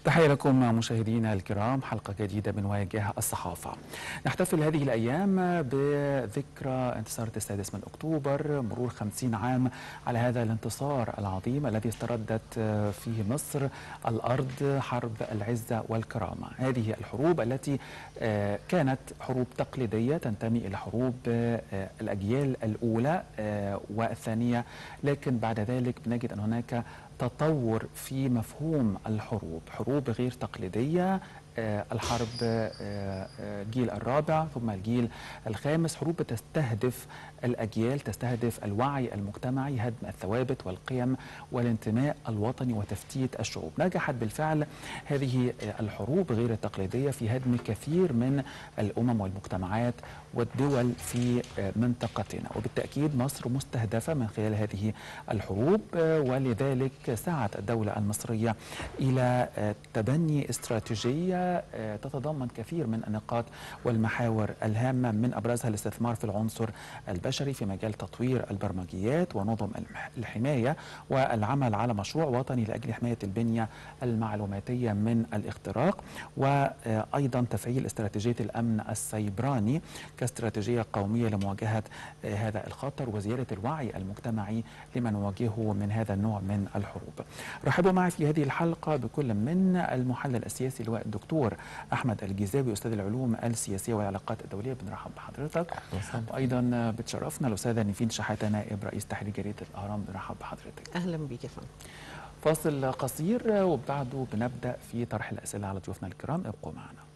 تحية لكم مشاهدينا الكرام حلقة جديدة من واجهة الصحافة نحتفل هذه الأيام بذكرى انتصار السادس من أكتوبر مرور خمسين عام على هذا الانتصار العظيم الذي استردت فيه مصر الأرض حرب العزة والكرامة هذه الحروب التي كانت حروب تقليدية تنتمي إلى حروب الأجيال الأولى والثانية لكن بعد ذلك بنجد أن هناك تطور في مفهوم الحروب حروب غير تقليدية الحرب الجيل الرابع ثم الجيل الخامس حروب تستهدف الأجيال تستهدف الوعي المجتمعي هدم الثوابت والقيم والانتماء الوطني وتفتيت الشعوب نجحت بالفعل هذه الحروب غير التقليدية في هدم كثير من الأمم والمجتمعات والدول في منطقتنا وبالتأكيد مصر مستهدفة من خلال هذه الحروب ولذلك سعت الدولة المصرية إلى تبني استراتيجية تتضمن كثير من النقاط والمحاور الهامة من أبرزها الاستثمار في العنصر البشري في مجال تطوير البرمجيات ونظم الحماية والعمل على مشروع وطني لأجل حماية البنية المعلوماتية من الاختراق وأيضا تفعيل استراتيجية الأمن السيبراني كاستراتيجية قومية لمواجهة هذا الخطر وزيادة الوعي المجتمعي لما نواجهه من هذا النوع من الحروب رحبوا معي في هذه الحلقة بكل من المحلل السياسي لواء الدكتور احمد الجزاوي استاذ العلوم السياسيه والعلاقات الدوليه بنرحب بحضرتك وايضا بتشرفنا الاستاذه نيفين شحاته نائب رئيس تحرير جريده الاهرام بنرحب بحضرتك اهلا بيك يا فندم فاصل قصير وبعده بنبدا في طرح الاسئله على ضيوفنا الكرام ابقوا معنا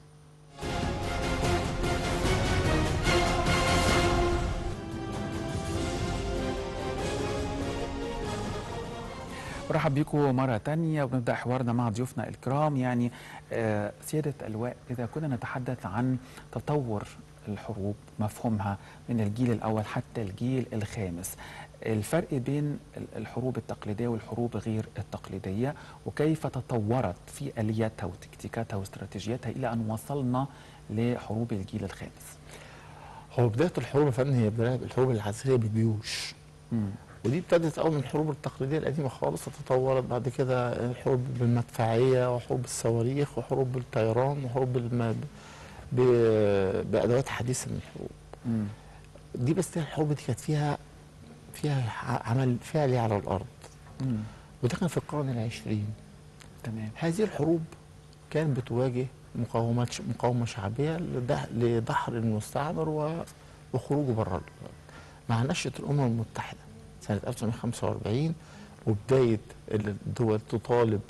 برحب بكم مرة تانية وبنبدأ حوارنا مع ضيوفنا الكرام يعني آه سيادة اللواء إذا كنا نتحدث عن تطور الحروب مفهومها من الجيل الأول حتى الجيل الخامس الفرق بين الحروب التقليدية والحروب غير التقليدية وكيف تطورت في آلياتها وتكتيكاتها واستراتيجياتها إلى أن وصلنا لحروب الجيل الخامس هو بداية الحروب يا فندم هي بداية الحروب العسكرية بالجيوش مم. ودي ابتدت اول من الحروب التقليديه القديمه خالص وتطورت بعد كده الحروب بالمدفعيه وحروب الصواريخ وحروب بالطيران وحروب بالم... ب... بادوات حديثه من الحروب. مم. دي بس الحروب دي كانت فيها فيها عمل فعلي على الارض. مم. وده كان في القرن العشرين. تمام. هذه الحروب كانت بتواجه مقاومات مقاومه شعبيه لدحر المستعمر وخروجه بره مع نشاه الامم المتحده. سنة 1945 وبداية الدول تطالب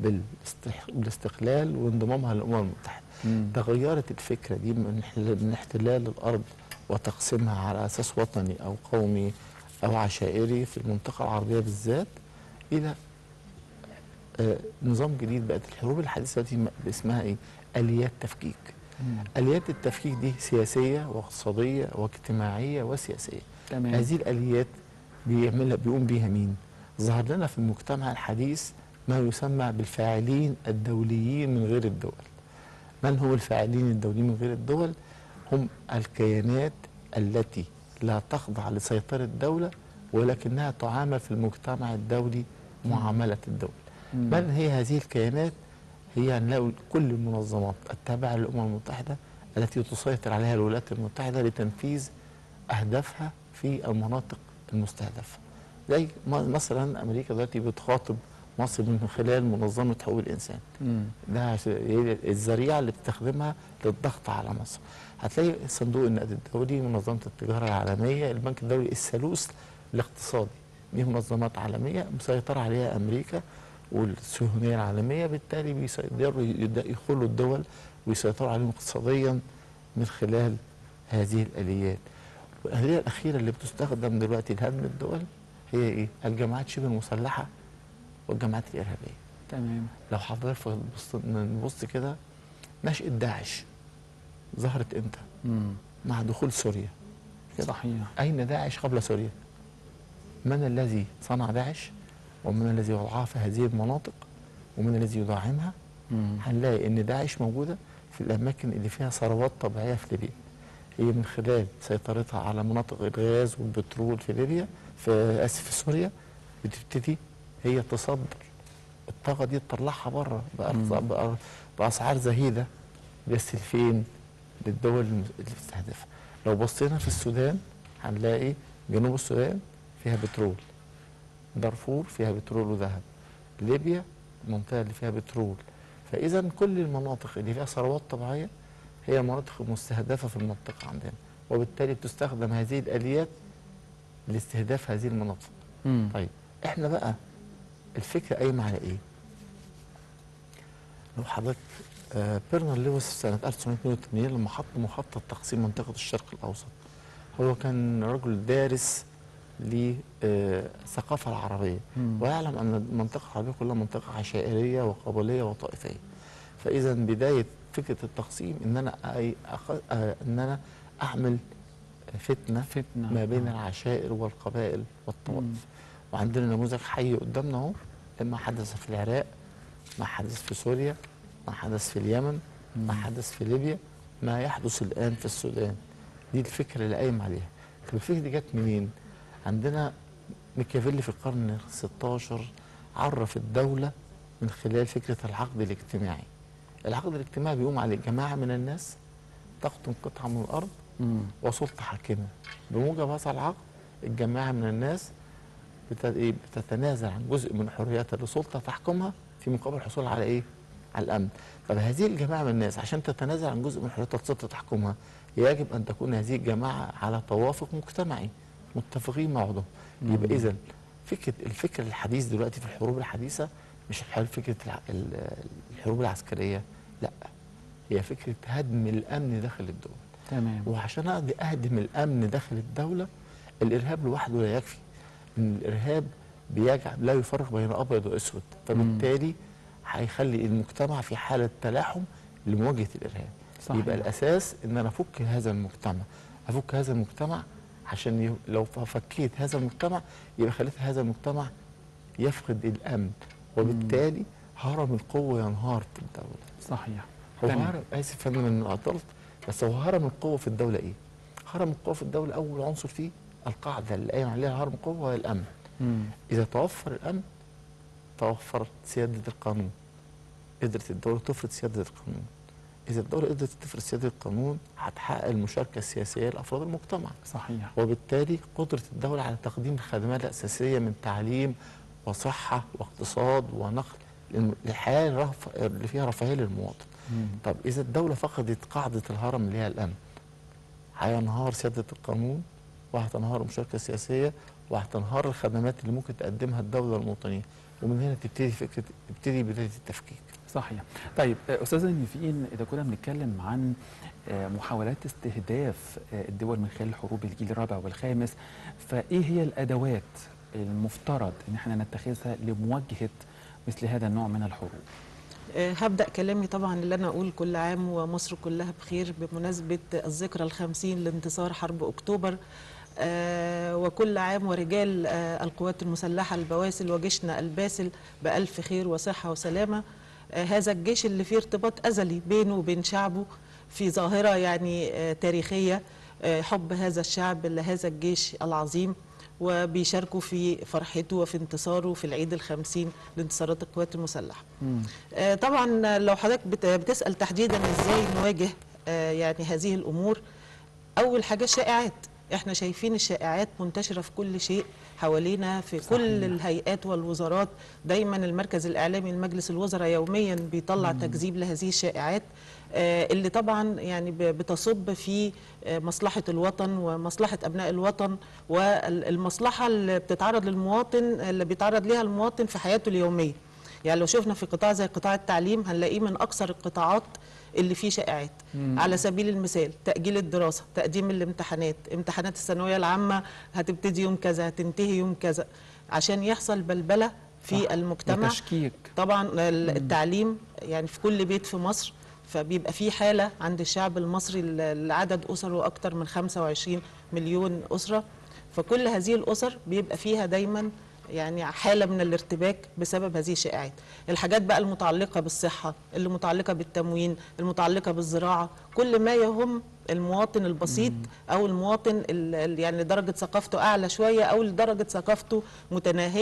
بالاستقلال وانضمامها للأمم المتحدة تغيرت الفكرة دي من احتلال الأرض وتقسيمها على أساس وطني أو قومي أو عشائري في المنطقة العربية بالذات إلى آه نظام جديد بقت الحروب الحديثة دي اسمها إيه؟ آليات تفكيك مم. آليات التفكيك دي سياسية واقتصادية واجتماعية وسياسية تمام. هذه الآليات بيعملها بيقوم بيها مين؟ ظهر لنا في المجتمع الحديث ما يسمى بالفاعلين الدوليين من غير الدول. من هم الفاعلين الدوليين من غير الدول؟ هم الكيانات التي لا تخضع لسيطرة الدولة ولكنها تعامل في المجتمع الدولي معاملة الدولة. من هي هذه الكيانات؟ هي نلاقي كل المنظمات التابعة للأمم المتحدة التي تسيطر عليها الولايات المتحدة لتنفيذ أهدافها في المناطق المستهدفه زي مثلا امريكا دلوقتي بتخاطب مصر من خلال منظمه حقوق الانسان مم. ده الذريعه اللي بتستخدمها للضغط على مصر هتلاقي صندوق النقد الدولي منظمه التجاره العالميه البنك الدولي الثالوث الاقتصادي دي منظمات عالميه مسيطره عليها امريكا والصهيونيه العالميه بالتالي بيقدروا يدخلوا الدول ويسيطروا عليهم اقتصاديا من خلال هذه الاليات والآلية الأخيرة اللي بتستخدم دلوقتي لهدم الدول هي إيه؟ الجماعات شبه المسلحة والجماعات الإرهابية. تمام. لو حضرتك نبص كده نشأة داعش ظهرت إمتى؟ مم. مع دخول سوريا. كده. صحيح. أين داعش قبل سوريا؟ من الذي صنع داعش؟ ومن الذي وضعها في هذه المناطق؟ ومن الذي يدعمها؟ هنلاقي إن داعش موجودة في الأماكن اللي فيها ثروات طبيعية في ليبيا. هي من خلال سيطرتها على مناطق الغاز والبترول في ليبيا في اسف في سوريا بتبتدي هي تصدر الطاقه دي تطلعها بره بأرز- بأر- باسعار زهيده بس لفين؟ للدول الم- المستهدفه لو بصينا في السودان هنلاقي جنوب السودان فيها بترول دارفور فيها بترول وذهب ليبيا المنطقه اللي فيها بترول فاذا كل المناطق اللي فيها ثروات طبيعيه هي مناطق مستهدفه في المنطقه عندنا وبالتالي بتستخدم هذه الاليات لاستهداف هذه المناطق مم. طيب احنا بقى الفكره قايمه على ايه؟ لو حضرتك آه بيرنر لويس في سنه 1982 لما حط مخطط تقسيم منطقه الشرق الاوسط هو كان رجل دارس للثقافه العربيه مم. ويعلم ان المنطقه العربيه كلها منطقه عشائريه وقبليه وطائفيه فاذا بدايه فكره التقسيم ان انا أي أخ... آه ان انا اعمل فتنه فتنة ما بين آه. العشائر والقبائل مم. والطوائف وعندنا نموذج حي قدامنا اهو ما حدث في العراق ما حدث في سوريا ما حدث في اليمن ما مم. حدث في ليبيا ما يحدث الان في السودان دي الفكره اللي قايم عليها طب الفكره دي جت منين عندنا ميكافيلي في القرن ال 16 عرف الدوله من خلال فكره العقد الاجتماعي العقد الاجتماعي بيقوم على جماعه من الناس تقطن قطعه من الارض مم. وسلطه حاكمه بموجب هذا العقد الجماعه من الناس بت- إيه؟ بتتنازل عن جزء من حرياتها لسلطه تحكمها في مقابل الحصول على ايه؟ على الامن. طب هذه الجماعه من الناس عشان تتنازل عن جزء من حريتها لسلطه تحكمها يجب ان تكون هذه الجماعه على توافق مجتمعي متفقين مع بعضهم. يبقى اذا فكره الفكر الحديث دلوقتي في الحروب الحديثه مش الح- فكره الع- ال- الحروب العسكريه لا هي فكره هدم الامن داخل الدول. تمام وعشان اقدر اهدم الامن داخل الدوله الارهاب لوحده لا يكفي ان الارهاب بيجعل لا يفرق بين ابيض واسود فبالتالي هيخلي المجتمع في حاله تلاحم لمواجهه الارهاب صحيح. يبقى الاساس ان انا افك هذا المجتمع افك هذا المجتمع عشان ي... لو ف- فكيت هذا المجتمع يبقى خليت هذا المجتمع يفقد الامن وبالتالي هرم القوه ينهار في الدوله صحيح هو تمام. هرم اسف يا فندم ان عطلت بس هو هرم القوه في الدوله ايه؟ هرم القوه في الدوله اول عنصر فيه القاعده اللي قايم عليها هرم القوه هي الامن. مم. اذا توفر الامن توفرت سياده القانون. قدرت الدوله تفرض سياده القانون. اذا الدوله قدرت تفرض سياده القانون هتحقق المشاركه السياسيه لافراد المجتمع. صحيح وبالتالي قدرة الدولة على تقديم الخدمات الأساسية من تعليم وصحة واقتصاد ونقل للم- للحياة الرف- اللي فيها رفاهية للمواطن مم. طب إذا الدولة فقدت قاعدة الهرم اللي هي الأمن هينهار سيادة القانون وهتنهار المشاركة السياسية وهتنهار الخدمات اللي ممكن تقدمها الدولة للمواطنين ومن هنا تبتدي فكرة تبتدي بداية التفكيك صحيح طيب آه، استاذ النفين اذا كنا بنتكلم عن آه، محاولات استهداف آه، الدول من خلال حروب الجيل الرابع والخامس فايه هي الادوات المفترض ان احنا نتخذها لمواجهه مثل هذا النوع من الحروب آه، هبدأ كلامي طبعا اللي أنا أقول كل عام ومصر كلها بخير بمناسبة الذكرى الخمسين لانتصار حرب أكتوبر آه، وكل عام ورجال آه، القوات المسلحة البواسل وجيشنا الباسل بألف خير وصحة وسلامة آه، هذا الجيش اللي فيه ارتباط أزلي بينه وبين شعبه في ظاهرة يعني آه، تاريخية آه، حب هذا الشعب لهذا الجيش العظيم وبيشاركوا في فرحته وفي انتصاره في العيد الخمسين لانتصارات القوات المسلحة مم. آه، طبعا لو حضرتك بت- بتسأل تحديدا ازاي نواجه آه، يعني هذه الأمور أول حاجة الشائعات احنا شايفين الشائعات منتشرة في كل شيء حوالينا في صحيح. كل الهيئات والوزارات دايما المركز الإعلامي لمجلس الوزراء يوميا بيطلع تكذيب لهذه الشائعات آه، اللي طبعا يعني ب- بتصب في آه، مصلحة الوطن ومصلحة أبناء الوطن والمصلحة اللي بتتعرض للمواطن اللي بيتعرض ليها المواطن في حياته اليومية يعني لو شفنا في قطاع زي قطاع التعليم هنلاقيه من أكثر القطاعات اللي فيه شائعات مم. على سبيل المثال تأجيل الدراسة تقديم الامتحانات امتحانات الثانوية العامة هتبتدي يوم كذا هتنتهي يوم كذا عشان يحصل بلبلة في صح. المجتمع وتشكيك طبعا ال- التعليم يعني في كل بيت في مصر فبيبقى في حالة عند الشعب المصري ل- لعدد أسره أكتر من 25 مليون أسرة فكل هذه الأسر بيبقى فيها دايما يعني حالة من الارتباك بسبب هذه الشائعات الحاجات بقى المتعلقة بالصحة اللي متعلقة بالتموين المتعلقة بالزراعة كل ما يهم المواطن البسيط أو المواطن ال- ال- يعني درجة ثقافته أعلى شوية أو لدرجة ثقافته متناهية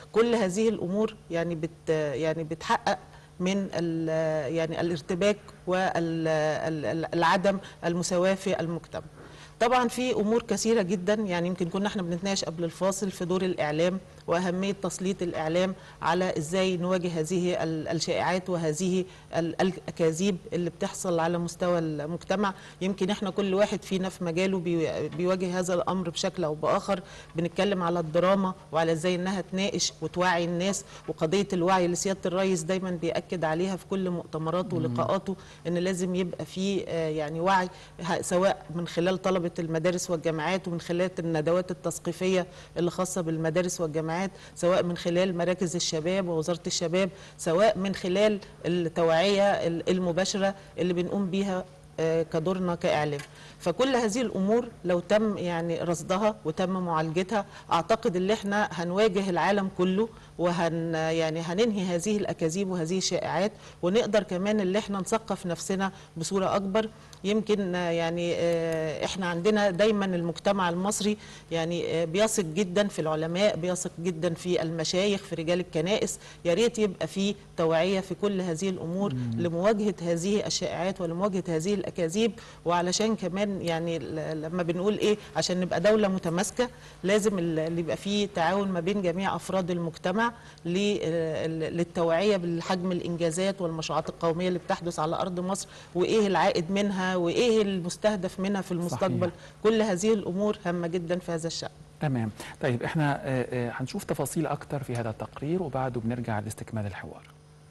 كل هذه الامور يعني بت يعني بتحقق من ال- يعني الارتباك والعدم المساواه في المجتمع طبعا في امور كثيره جدا يعني يمكن كنا احنا بنتناقش قبل الفاصل في دور الاعلام واهميه تسليط الاعلام على ازاي نواجه هذه ال- الشائعات وهذه ال- الاكاذيب اللي بتحصل على مستوى المجتمع يمكن احنا كل واحد فينا في مجاله بي- بيواجه هذا الامر بشكل او باخر بنتكلم على الدراما وعلى ازاي انها تناقش وتوعي الناس وقضيه الوعي اللي سياده الرئيس دايما بياكد عليها في كل مؤتمراته ولقاءاته ان لازم يبقى في آه، يعني وعي ه- سواء من خلال طلبه المدارس والجامعات ومن خلال الندوات التثقيفيه اللي خاصه بالمدارس والجامعات سواء من خلال مراكز الشباب ووزاره الشباب سواء من خلال التوعيه ال- المباشره اللي بنقوم بيها آه، كدورنا كاعلام فكل هذه الامور لو تم يعني رصدها وتم معالجتها اعتقد ان احنا هنواجه العالم كله وهن يعني هننهي هذه الاكاذيب وهذه الشائعات ونقدر كمان ان احنا نثقف نفسنا بصوره اكبر يمكن آه، يعني آه، احنا عندنا دايما المجتمع المصري يعني آه، بيثق جدا في العلماء بيثق جدا في المشايخ في رجال الكنائس يا ريت يبقى في توعيه في كل هذه الامور لمواجهه هذه الشائعات ولمواجهه هذه الاكاذيب وعلشان كمان يعني ل- لما بنقول ايه عشان نبقى دوله متماسكه لازم ال- اللي يبقى فيه تعاون ما بين جميع افراد المجتمع ل- ال- للتوعيه بالحجم الانجازات والمشروعات القوميه اللي بتحدث على ارض مصر وايه العائد منها وايه المستهدف منها في المستقبل صحيح. كل هذه الامور هامه جدا في هذا الشان تمام طيب احنا آه، آه، هنشوف تفاصيل اكتر في هذا التقرير وبعده بنرجع لاستكمال الحوار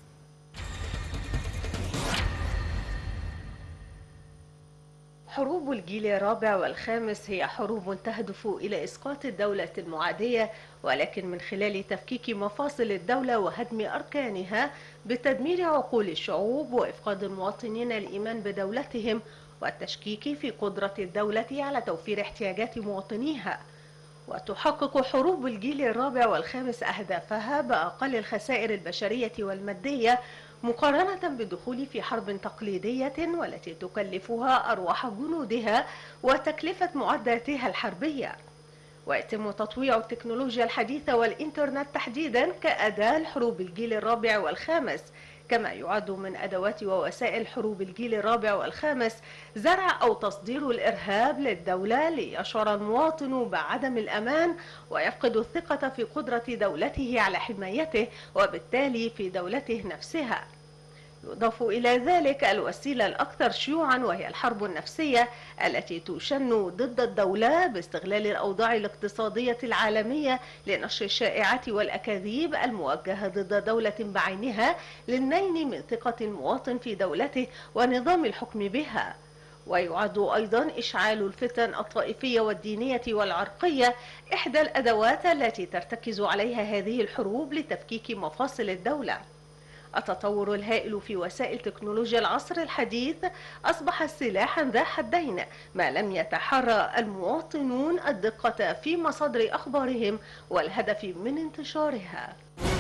حروب الجيل الرابع والخامس هي حروب تهدف إلى إسقاط الدولة المعادية ولكن من خلال تفكيك مفاصل الدولة وهدم أركانها بتدمير عقول الشعوب وإفقاد المواطنين الإيمان بدولتهم والتشكيك في قدرة الدولة على توفير احتياجات مواطنيها وتحقق حروب الجيل الرابع والخامس أهدافها بأقل الخسائر البشرية والمادية مقارنة بالدخول في حرب تقليدية والتي تكلفها أرواح جنودها وتكلفة معداتها الحربية ويتم تطويع التكنولوجيا الحديثة والإنترنت تحديدا كأداة لحروب الجيل الرابع والخامس كما يعد من أدوات ووسائل حروب الجيل الرابع والخامس زرع أو تصدير الإرهاب للدولة ليشعر المواطن بعدم الأمان ويفقد الثقة في قدرة دولته على حمايته وبالتالي في دولته نفسها يضاف إلى ذلك الوسيلة الأكثر شيوعا وهي الحرب النفسية التي تشن ضد الدولة باستغلال الأوضاع الاقتصادية العالمية لنشر الشائعات والأكاذيب الموجهة ضد دولة بعينها للنيل من ثقة المواطن في دولته ونظام الحكم بها ويعد أيضا إشعال الفتن الطائفية والدينية والعرقية إحدى الأدوات التي ترتكز عليها هذه الحروب لتفكيك مفاصل الدولة التطور الهائل في وسائل تكنولوجيا العصر الحديث أصبح سلاحا ذا حدين ما لم يتحرى المواطنون الدقة في مصادر أخبارهم والهدف من انتشارها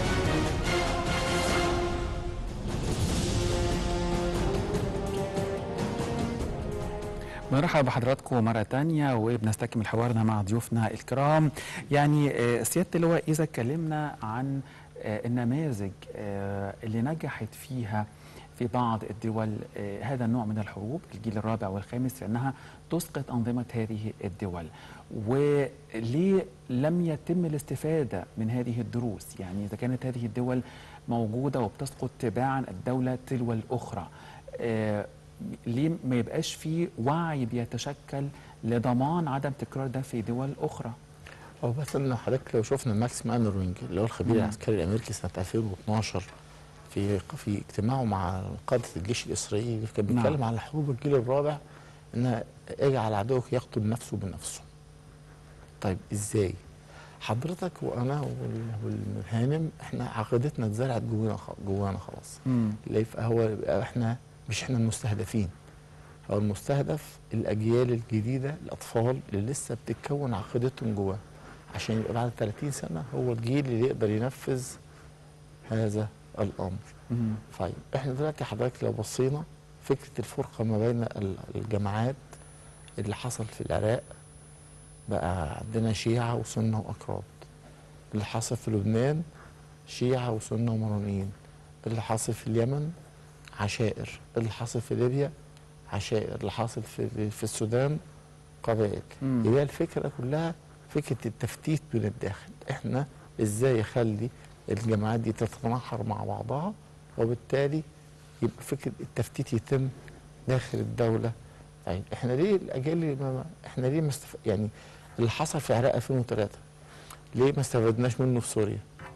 مرحبا بحضراتكم مرة تانية وبنستكمل حوارنا مع ضيوفنا الكرام يعني آه، سيادة اللواء إذا اتكلمنا عن آه، النماذج آه، اللي نجحت فيها في بعض الدول آه، هذا النوع من الحروب الجيل الرابع والخامس في أنها تسقط أنظمة هذه الدول وليه لم يتم الاستفادة من هذه الدروس يعني إذا كانت هذه الدول موجودة وبتسقط تباعا الدولة تلو الأخرى آه، ليه ما يبقاش في وعي بيتشكل لضمان عدم تكرار ده في دول أخرى هو بس ان حضرتك لو شفنا ماكس مانروينج اللي هو الخبير مم. العسكري الامريكي سنه 2012 في في اجتماعه مع قاده الجيش الاسرائيلي كان نعم. بيتكلم على حروب الجيل الرابع ان اجعل عدوك يقتل نفسه بنفسه. طيب ازاي؟ حضرتك وانا وال- والهانم احنا عقيدتنا اتزرعت جوانا خ- جوانا خلاص. مم. اللي يبقى هو يبقى احنا مش احنا المستهدفين هو المستهدف الاجيال الجديده الاطفال اللي لسه بتتكون عقيدتهم جواه عشان يبقى بعد 30 سنه هو الجيل اللي يقدر ينفذ هذا الامر مم. طيب احنا دلوقتي حضرتك لو بصينا فكره الفرقه ما بين ال- الجماعات اللي حصل في العراق بقى عندنا شيعه وسنه واكراد اللي حصل في لبنان شيعة وسنة ومرونيين اللي حاصل في اليمن عشائر اللي حاصل في ليبيا عشائر اللي حاصل في في السودان قبائل مم. يبقى الفكرة كلها فكرة التفتيت من الداخل احنا ازاي اخلي الجماعات دي تتناحر مع بعضها وبالتالي يبقى فكرة التفتيت يتم داخل الدولة طيب احنا ليه الاجيال اللي ما احنا ليه مستف... يعني اللي حصل في العراق 2003 ليه ما استفدناش منه في سوريا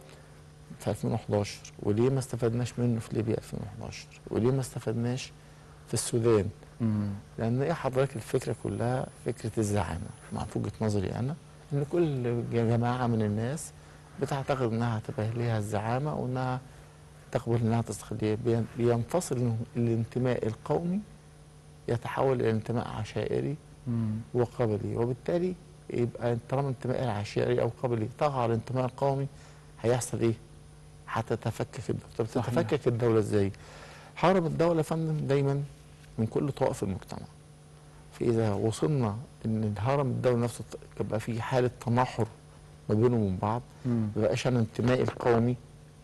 في 2011 وليه ما استفدناش منه في ليبيا 2011 وليه ما استفدناش في السودان مم. لان ايه حضرتك الفكره كلها فكره الزعامه مع وجهه نظري انا ان كل جماعه من الناس بتعتقد انها هتبقى ليها الزعامه وانها تقبل انها تستقليه بين- بينفصل الانتماء القومي يتحول الى انتماء عشائري مم. وقبلي وبالتالي يبقى طالما انتماء العشائري او قبلي طغى على الانتماء القومي هيحصل ايه؟ هتتفكك الدوله طب صحيح. تتفكك الدوله ازاي؟ حارب الدوله يا فندم دايما من كل طوائف المجتمع فاذا وصلنا ان الهرم الدوله نفسه يبقى في حاله تناحر ما بينهم وبين بعض مم. ما بقاش انا انتمائي القومي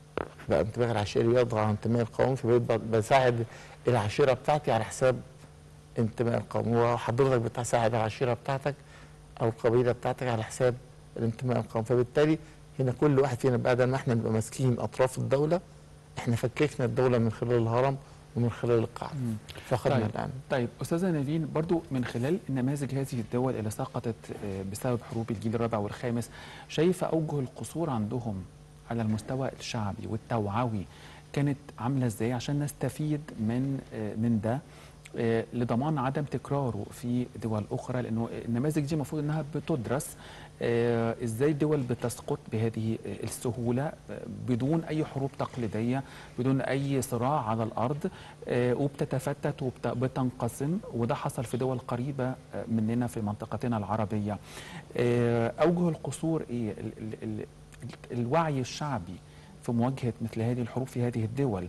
بقى انتمائي العشيري يطغى على انتمائي القومي فبقيت ب- بساعد العشيره بتاعتي على حساب انتماء القومي وحضرتك بتساعد العشيره بتاعتك او القبيله بتاعتك على حساب الانتماء القومي فبالتالي هنا كل واحد فينا بدل ما احنا نبقى ماسكين اطراف الدوله احنا فككنا الدوله من خلال الهرم ومن خلال القاعده مم. فاخدنا طيب. الان طيب استاذه نيفين برضو من خلال نماذج هذه الدول اللي سقطت آه، بسبب حروب الجيل الرابع والخامس شايفه اوجه القصور عندهم على المستوى الشعبي والتوعوي كانت عامله ازاي عشان نستفيد من آه، من ده آه، لضمان عدم تكراره في دول اخرى لانه النماذج دي المفروض انها بتدرس آه، ازاي الدول بتسقط بهذه آه، السهوله آه، بدون اي حروب تقليديه بدون اي صراع على الارض آه، وبتتفتت وبتنقسم وده حصل في دول قريبه آه، مننا في منطقتنا العربيه آه، اوجه القصور ايه ال- ال- ال- الوعي الشعبي في مواجهه مثل هذه الحروب في هذه الدول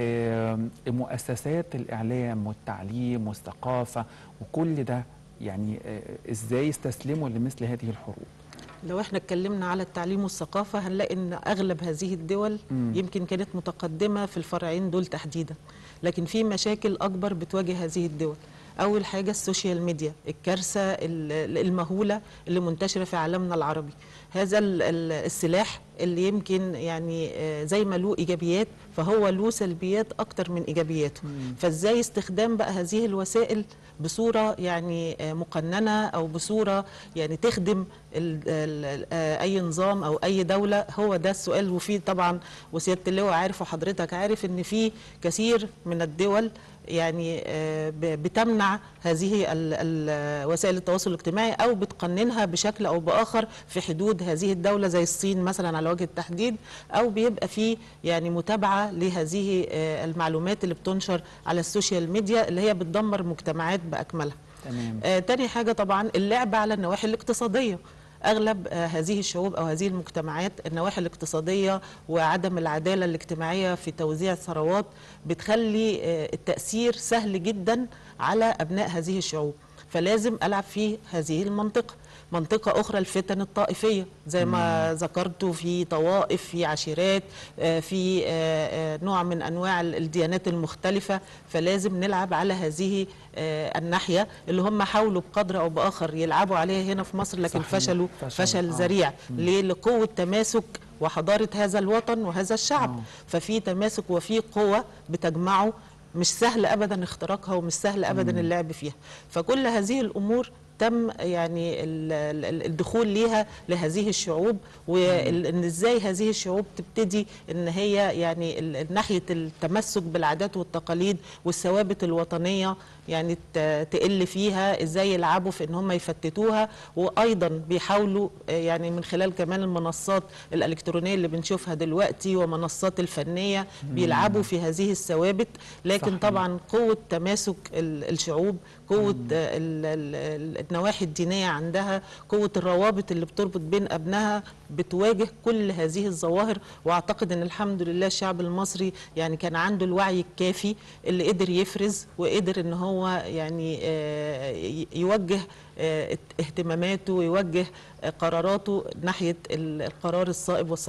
آه، مؤسسات الاعلام والتعليم والثقافه وكل ده يعني آه، ازاي استسلموا لمثل هذه الحروب لو احنا اتكلمنا على التعليم والثقافة هنلاقي ان اغلب هذه الدول مم. يمكن كانت متقدمة في الفرعين دول تحديدا لكن في مشاكل اكبر بتواجه هذه الدول اول حاجة السوشيال ميديا الكارثة ال- المهولة اللي منتشرة في عالمنا العربي هذا ال- ال- السلاح اللي يمكن يعني آه، زي ما له ايجابيات فهو له سلبيات اكتر من ايجابياته فازاي استخدام بقى هذه الوسائل بصوره يعني آه، مقننه او بصوره يعني تخدم ال ال آه، اي نظام او اي دوله هو ده السؤال وفي طبعا وسياده اللواء عارف وحضرتك عارف ان في كثير من الدول يعني آه، ب- بتمنع هذه ال- ال- وسائل التواصل الاجتماعي او بتقننها بشكل او باخر في حدود هذه الدوله زي الصين مثلا على وجه التحديد او بيبقى في يعني متابعه لهذه آه، المعلومات اللي بتنشر على السوشيال ميديا اللي هي بتدمر مجتمعات باكملها. تمام آه تاني حاجة طبعا اللعب على النواحي الاقتصادية أغلب آه هذه الشعوب أو هذه المجتمعات النواحي الاقتصادية وعدم العدالة الاجتماعية في توزيع الثروات بتخلي آه التأثير سهل جدا على أبناء هذه الشعوب فلازم ألعب في هذه المنطقة منطقة أخرى الفتن الطائفية زي ما ذكرت في طوائف في عشيرات آه، في آه، آه، نوع من أنواع ال- الديانات المختلفة فلازم نلعب على هذه آه، الناحية اللي هم حاولوا بقدر أو بآخر يلعبوا عليها هنا في مصر لكن صحيح. فشلوا فشل. فشل آه. ذريع ليه لقوة تماسك وحضارة هذا الوطن وهذا الشعب آه. ففي تماسك وفي قوة بتجمعه مش سهل ابدا اختراقها ومش سهل ابدا اللعب فيها فكل هذه الامور تم يعني ال- ال- الدخول ليها لهذه الشعوب وان ازاي هذه الشعوب تبتدي ان هي يعني ال- ناحيه التمسك بالعادات والتقاليد والثوابت الوطنيه يعني ت- تقل فيها ازاي يلعبوا في ان هم يفتتوها وايضا بيحاولوا آه، يعني من خلال كمان المنصات الالكترونيه اللي بنشوفها دلوقتي ومنصات الفنيه بيلعبوا في هذه الثوابت لكن صحيح. طبعا قوه تماسك ال- الشعوب قوه آه، ال- ال- ال- النواحي الدينيه عندها قوه الروابط اللي بتربط بين ابنائها بتواجه كل هذه الظواهر واعتقد ان الحمد لله الشعب المصري يعني كان عنده الوعي الكافي اللي قدر يفرز وقدر ان هو يعني آه، ي- يوجه آه، ات- اهتماماته ويوجه آه، قراراته ناحيه ال- القرار الصائب والصحيح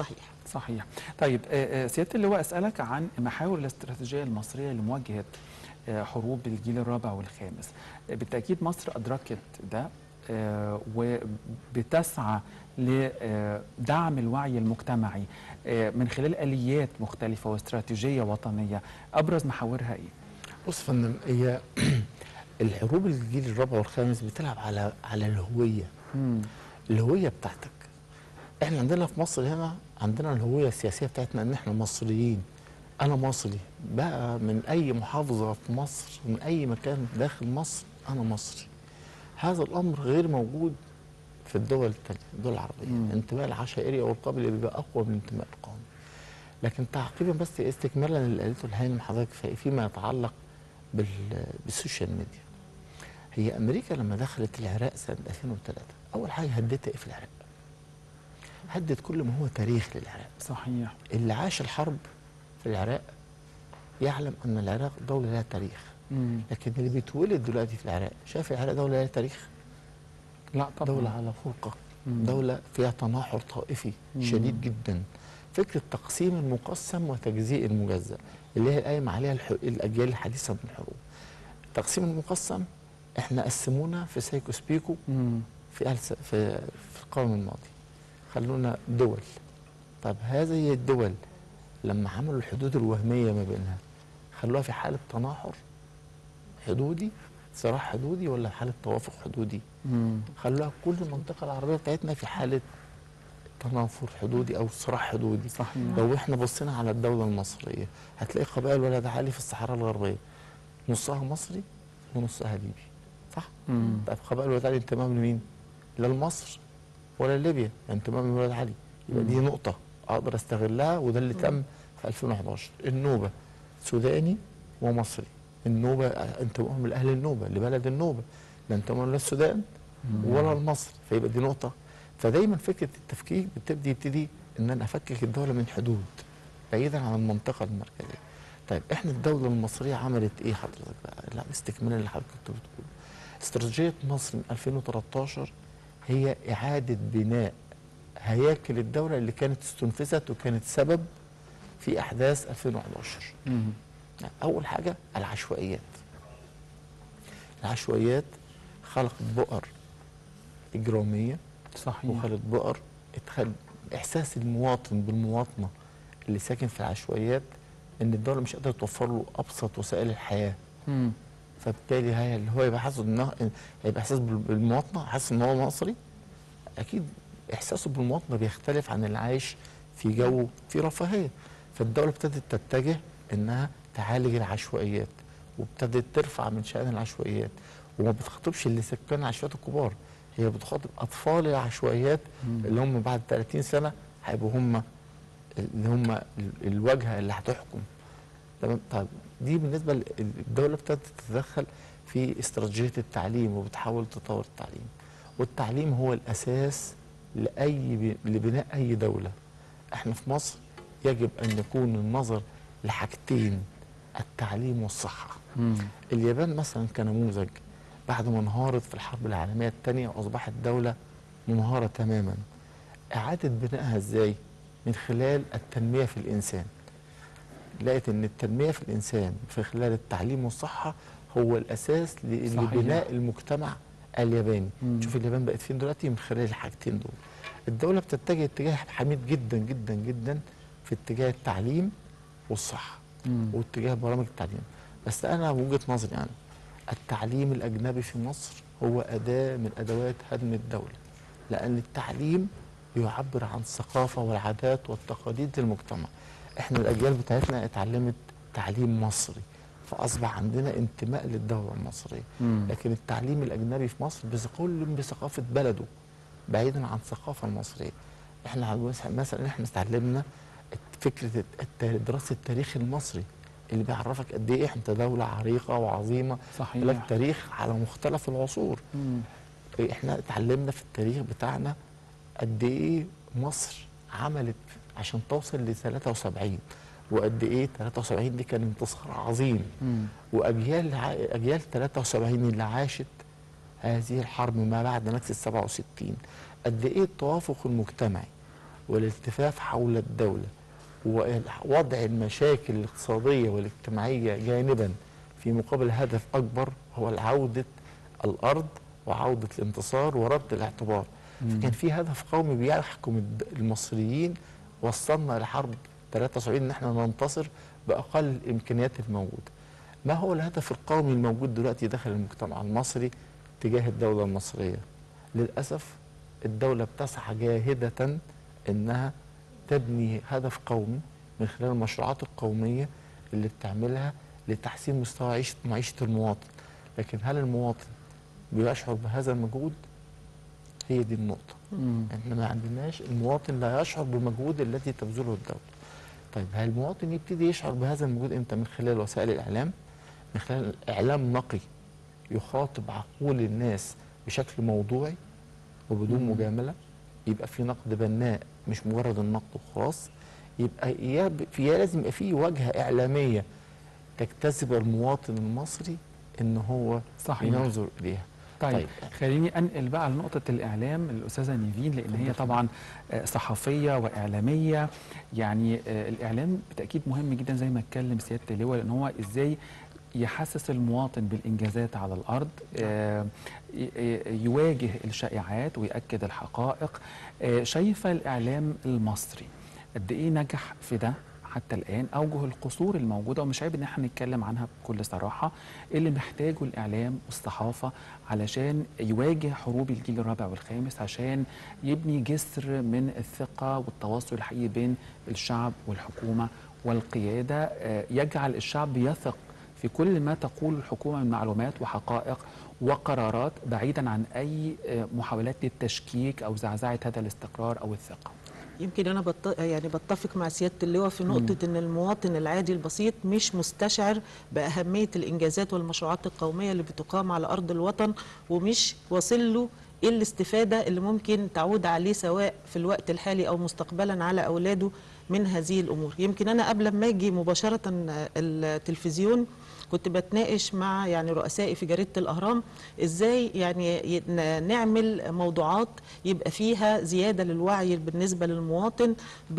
صحيح طيب آه، آه، سياده اللواء اسالك عن محاور الاستراتيجيه المصريه لمواجهه آه، حروب الجيل الرابع والخامس آه، بالتاكيد مصر ادركت ده آه، وبتسعى لدعم الوعي المجتمعي آه، من خلال اليات مختلفه واستراتيجيه وطنيه ابرز محاورها ايه بص يا فندم هي الحروب الجيل الرابع والخامس بتلعب على على الهويه مم. الهويه بتاعتك احنا عندنا في مصر هنا عندنا الهويه السياسيه بتاعتنا ان احنا مصريين انا مصري بقى من اي محافظه في مصر من اي مكان داخل مصر انا مصري هذا الامر غير موجود في الدول التانية الدول العربيه مم. الانتماء العشائري او القبلي بيبقى اقوى من الانتماء القومي لكن تعقيبا بس استكمالا اللي قالته الهانم حضرتك في- فيما يتعلق بال- بالسوشيال ميديا هي امريكا لما دخلت العراق سنه 2003 اول حاجه هدتها ايه في العراق هدت كل ما هو تاريخ للعراق صحيح اللي عاش الحرب في العراق يعلم ان العراق دوله لها تاريخ مم. لكن اللي بيتولد دلوقتي في العراق شايف العراق دوله لها تاريخ لا طبعا دولة على فرقة مم. دولة فيها تناحر طائفي مم. شديد جدا فكرة تقسيم المقسم وتجزيء المجزأ اللي هي قايم عليها الح... الأجيال الحديثة من الحروب تقسيم المقسم احنا قسمونا في سايكوس بيكو مم. في ألس... في في القرن الماضي خلونا دول طب هذه الدول لما عملوا الحدود الوهمية ما بينها خلوها في حالة تناحر حدودي صراع حدودي ولا حالة توافق حدودي مم. خلوها كل المنطقة العربية بتاعتنا في حالة تنافر حدودي أو صراع حدودي صحيح لو احنا بصينا على الدولة المصرية هتلاقي قبائل ولد علي في الصحراء الغربية نصها مصري ونصها ليبي صح؟ مم. طيب قبائل ولد علي انتمام لمين؟ لا لمصر ولا ليبيا انتمام لولد علي يبقى دي نقطة أقدر أستغلها وده اللي تم في 2011 النوبة سوداني ومصري النوبة انتمائهم لأهل النوبة لبلد النوبة لا انتمائهم لا السودان ولا لمصر فيبقى دي نقطة فدايما فكرة التفكيك بتبدي يبتدي إن أنا أفكك الدولة من حدود بعيدا عن المنطقة المركزية طيب احنا الدولة المصرية عملت ايه حضرتك بقى؟ لا استكمالا اللي حضرتك كنت بتقول استراتيجية مصر من 2013 هي إعادة بناء هياكل الدولة اللي كانت استنفذت وكانت سبب في أحداث 2011 مم. يعني أول حاجة العشوائيات العشوائيات خلقت بؤر إجرامية صحيح وخلقت بؤر اتخل إحساس المواطن بالمواطنة اللي ساكن في العشوائيات إن الدولة مش قادرة توفر له أبسط وسائل الحياة مم. فبالتالي هي اللي هو يبقى حاسس انه هيبقى احساس بال- بالمواطنه حاسس ان هو مصري اكيد احساسه بالمواطنه بيختلف عن اللي عايش في جو في رفاهيه فالدوله ابتدت تتجه انها تعالج العشوائيات وابتدت ترفع من شان العشوائيات وما بتخاطبش اللي سكان العشوائيات الكبار هي بتخاطب اطفال العشوائيات اللي هم بعد 30 سنه هيبقوا هم اللي هم ال- الواجهه اللي هتحكم تمام طيب دي بالنسبه ل- الدوله ابتدت تتدخل في استراتيجيه التعليم وبتحاول تطور التعليم والتعليم هو الاساس لاي ب- لبناء اي دوله احنا في مصر يجب ان يكون النظر لحاجتين التعليم والصحه مم. اليابان مثلا كنموذج بعد ما انهارت في الحرب العالميه الثانيه واصبحت دوله منهاره تماما اعاده بنائها ازاي من خلال التنميه في الانسان لقيت ان التنميه في الانسان في خلال التعليم والصحه هو الاساس ل- صحيح. لبناء المجتمع الياباني مم. شوف اليابان بقت فين دلوقتي من خلال الحاجتين دول الدوله بتتجه اتجاه حميد جدا جدا جدا في اتجاه التعليم والصحه مم. واتجاه برامج التعليم بس انا وجهه نظري يعني التعليم الاجنبي في مصر هو اداه من ادوات هدم الدوله لان التعليم يعبر عن الثقافه والعادات والتقاليد للمجتمع احنا الاجيال بتاعتنا اتعلمت تعليم مصري فاصبح عندنا انتماء للدوله المصريه مم. لكن التعليم الاجنبي في مصر بس كل بثقافه بلده بعيدا عن الثقافه المصريه احنا عاوز- مثلا احنا اتعلمنا فكره الت- دراسه التاريخ المصري اللي بيعرفك قد ايه احنا دوله عريقه وعظيمه صحيح. لك تاريخ على مختلف العصور مم. احنا اتعلمنا في التاريخ بتاعنا قد ايه مصر عملت عشان توصل ل 73 وقد ايه 73 دي كان انتصار عظيم مم. واجيال ع- اجيال 73 اللي عاشت هذه الحرب ما بعد نكسه 67 قد ايه التوافق المجتمعي والالتفاف حول الدولة ووضع المشاكل الاقتصادية والاجتماعية جانبا في مقابل هدف أكبر هو عودة الأرض وعودة الانتصار ورد الاعتبار فكان في هدف قومي بيحكم الد- المصريين وصلنا لحرب 73 ان احنا ننتصر باقل الامكانيات الموجوده. ما هو الهدف القومي الموجود دلوقتي داخل المجتمع المصري تجاه الدوله المصريه؟ للاسف الدوله بتسعى جاهده انها تبني هدف قومي من خلال المشروعات القوميه اللي بتعملها لتحسين مستوى عيشه معيشه المواطن. لكن هل المواطن بيشعر بهذا المجهود؟ هي دي النقطه. مم. احنا ما عندناش المواطن لا يشعر بالمجهود الذي تبذله الدوله. طيب هل المواطن يبتدي يشعر بهذا المجهود امتى؟ من خلال وسائل الاعلام من خلال اعلام نقي يخاطب عقول الناس بشكل موضوعي وبدون مم. مجامله يبقى في نقد بناء مش مجرد النقد وخلاص يبقى يا- في يا لازم يبقى في واجهه اعلاميه تجتذب المواطن المصري ان هو صحيح. ينظر اليها. طيب, طيب. خليني انقل بقى لنقطه الاعلام الاستاذه نيفين لان هي طبعا آه، صحفيه واعلاميه يعني آه، الاعلام بالتاكيد مهم جدا زي ما اتكلم سياده اللواء لان هو ازاي يحسس المواطن بالانجازات على الارض آه، ي- ي- يواجه الشائعات ويأكد الحقائق آه، شايفه الاعلام المصري قد ايه نجح في ده حتى الان اوجه القصور الموجوده ومش عيب ان احنا نتكلم عنها بكل صراحه إيه اللي محتاجه الاعلام والصحافه علشان يواجه حروب الجيل الرابع والخامس عشان يبني جسر من الثقه والتواصل الحقيقي بين الشعب والحكومه والقياده آه، يجعل الشعب يثق في كل ما تقول الحكومه من معلومات وحقائق وقرارات بعيدا عن اي آه، محاولات للتشكيك او زعزعه هذا الاستقرار او الثقه. يمكن انا بط... يعني بتفق مع سياده اللواء في نقطه ان المواطن العادي البسيط مش مستشعر باهميه الانجازات والمشروعات القوميه اللي بتقام على ارض الوطن ومش واصل له ايه الاستفاده اللي ممكن تعود عليه سواء في الوقت الحالي او مستقبلا على اولاده من هذه الامور يمكن انا قبل ما اجي مباشره التلفزيون كنت بتناقش مع يعني رؤسائي في جريده الاهرام ازاي يعني ي- ن- نعمل موضوعات يبقى فيها زياده للوعي بالنسبه للمواطن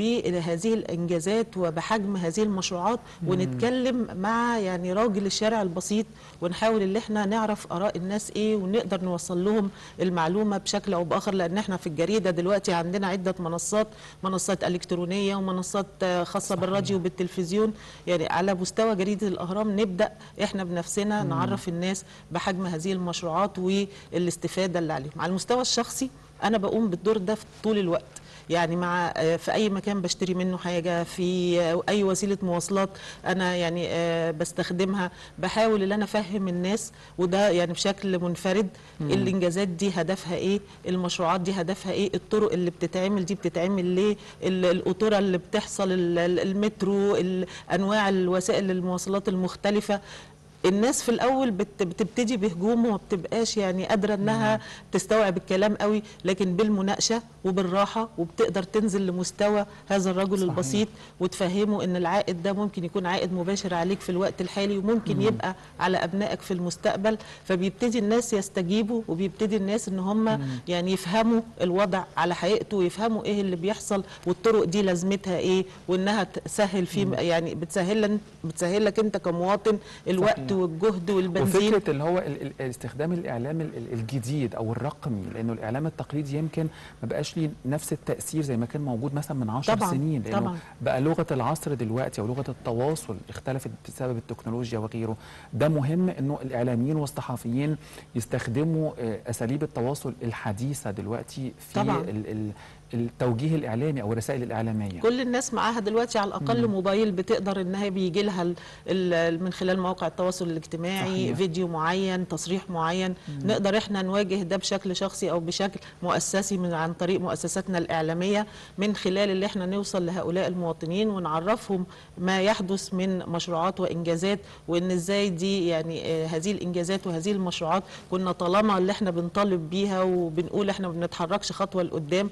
بهذه الانجازات وبحجم هذه المشروعات ونتكلم مع يعني راجل الشارع البسيط ونحاول ان احنا نعرف اراء الناس ايه ونقدر نوصل لهم المعلومه بشكل او باخر لان احنا في الجريده دلوقتي عندنا عده منصات منصات الكترونيه ومنصات آه، خاصه بالراديو وبالتلفزيون يعني على مستوى جريده الاهرام نبدا احنا بنفسنا نعرف الناس بحجم هذه المشروعات والاستفاده اللي عليهم على المستوى الشخصي انا بقوم بالدور ده في طول الوقت يعني مع آه، في اي مكان بشتري منه حاجه في آه، اي وسيله مواصلات انا يعني آه، بستخدمها بحاول ان انا افهم الناس وده يعني بشكل منفرد الانجازات دي هدفها ايه المشروعات دي هدفها ايه الطرق اللي بتتعمل دي بتتعمل ليه ال- القطوره اللي بتحصل ال- ال- المترو ال- انواع الوسائل المواصلات المختلفه الناس في الاول بت- بتبتدي بهجوم وما بتبقاش يعني قادره انها تستوعب الكلام قوي لكن بالمناقشه وبالراحه وبتقدر تنزل لمستوى هذا الرجل صحيح. البسيط وتفهمه ان العائد ده ممكن يكون عائد مباشر عليك في الوقت الحالي وممكن يبقى على ابنائك في المستقبل فبيبتدي الناس يستجيبوا وبيبتدي الناس ان هم يعني يفهموا الوضع على حقيقته ويفهموا ايه اللي بيحصل والطرق دي لازمتها ايه وانها تسهل في يعني بتسهل لن- بتسهل لك انت كمواطن الوقت صحيح. والجهد والبنزين وفكره اللي هو ال- ال- استخدام الاعلام ال- ال- الجديد او الرقمي لانه الاعلام التقليدي يمكن ما بقاش ليه نفس التاثير زي ما كان موجود مثلا من 10 طبعاً، سنين لانه طبعاً. بقى لغه العصر دلوقتي او لغه التواصل اختلفت بسبب التكنولوجيا وغيره ده مهم انه الاعلاميين والصحفيين يستخدموا آه، اساليب التواصل الحديثه دلوقتي في طبعاً. ال- ال- التوجيه الاعلامي او الرسائل الاعلاميه كل الناس معاها دلوقتي على الاقل موبايل بتقدر انها بيجي لها ال- ال- من خلال مواقع التواصل الاجتماعي صحيح. فيديو معين تصريح معين نقدر احنا نواجه ده بشكل شخصي او بشكل مؤسسي من عن طريق مؤسساتنا الاعلاميه من خلال اللي احنا نوصل لهؤلاء المواطنين ونعرفهم ما يحدث من مشروعات وانجازات وان ازاي دي يعني آه، هذه الانجازات وهذه المشروعات كنا طالما اللي احنا بنطالب بيها وبنقول احنا ما بنتحركش خطوه لقدام لا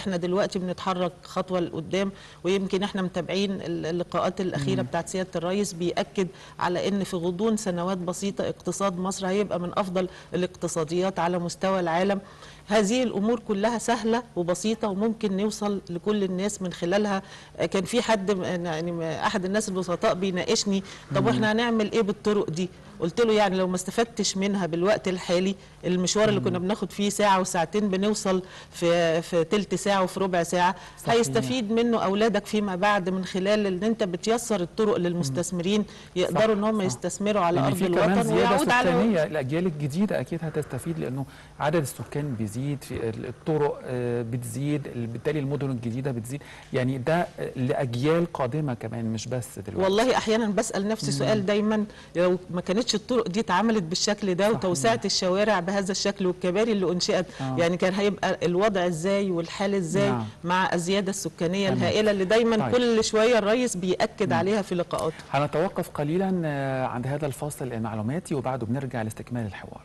احنا دلوقتي بنتحرك خطوه لقدام ويمكن احنا متابعين ال- اللقاءات الاخيره بتاعت سياده الرئيس بياكد على ان في غضون سنوات بسيطه اقتصاد مصر هيبقى من افضل الاقتصاديات على مستوى العالم هذه الامور كلها سهله وبسيطه وممكن نوصل لكل الناس من خلالها آه، كان في حد م- يعني م- احد الناس البسطاء بيناقشني طب واحنا هنعمل ايه بالطرق دي قلت له يعني لو ما استفدتش منها بالوقت الحالي المشوار اللي كنا بناخد فيه ساعه وساعتين بنوصل في في تلت ساعه وفي ربع ساعه صحيح. هيستفيد منه اولادك فيما بعد من خلال ان انت بتيسر الطرق للمستثمرين يقدروا ان هم صح. يستثمروا على لأن ارض في كمان الوطن زياده ويعود على سكانيه الاجيال الجديده اكيد هتستفيد لانه عدد السكان بيزيد في الطرق آه، بتزيد بالتالي المدن الجديده بتزيد يعني ده آه، لاجيال قادمه كمان مش بس دلوقتي والله احيانا بسال نفسي سؤال دايما لو ما كانتش الطرق دي اتعملت بالشكل ده صحيح. وتوسعه الشوارع بهذا الشكل والكباري اللي انشئت آه. يعني كان هيبقى الوضع ازاي والحال ازاي نعم. مع الزياده السكانيه تمام. الهائله اللي دايما طيب. كل شويه الرئيس بياكد عليها في لقاءاته هنتوقف قليلا آه، عند هذا الفاصل المعلوماتي وبعده بنرجع لاستكمال الحوار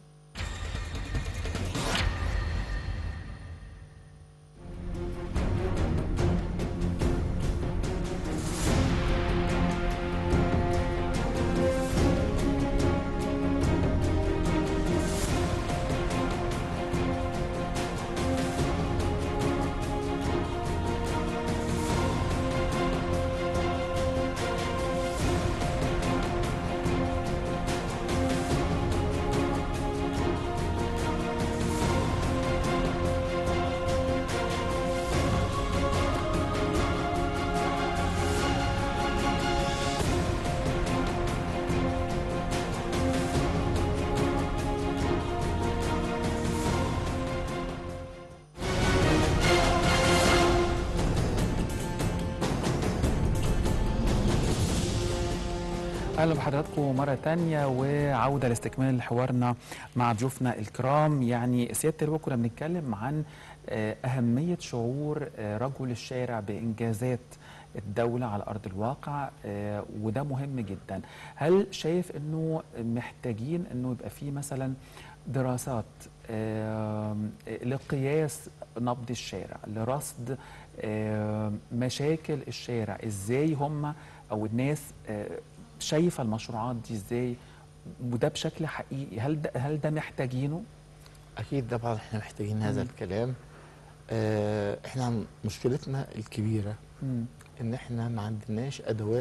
اهلا بحضراتكم مره تانية وعوده لاستكمال حوارنا مع ضيوفنا الكرام يعني سياده اللواء كنا بنتكلم عن آه، اهميه شعور آه، رجل الشارع بانجازات الدولة على أرض الواقع آه، وده مهم جدا هل شايف أنه محتاجين أنه يبقى فيه مثلا دراسات آه، لقياس نبض الشارع لرصد آه، مشاكل الشارع ازاي هم او الناس آه، شايفه المشروعات دي ازاي وده بشكل حقيقي هل ده هل ده محتاجينه؟ اكيد طبعا احنا محتاجين هذا مم. الكلام آه، احنا مشكلتنا الكبيره مم. ان احنا ما عندناش ادوات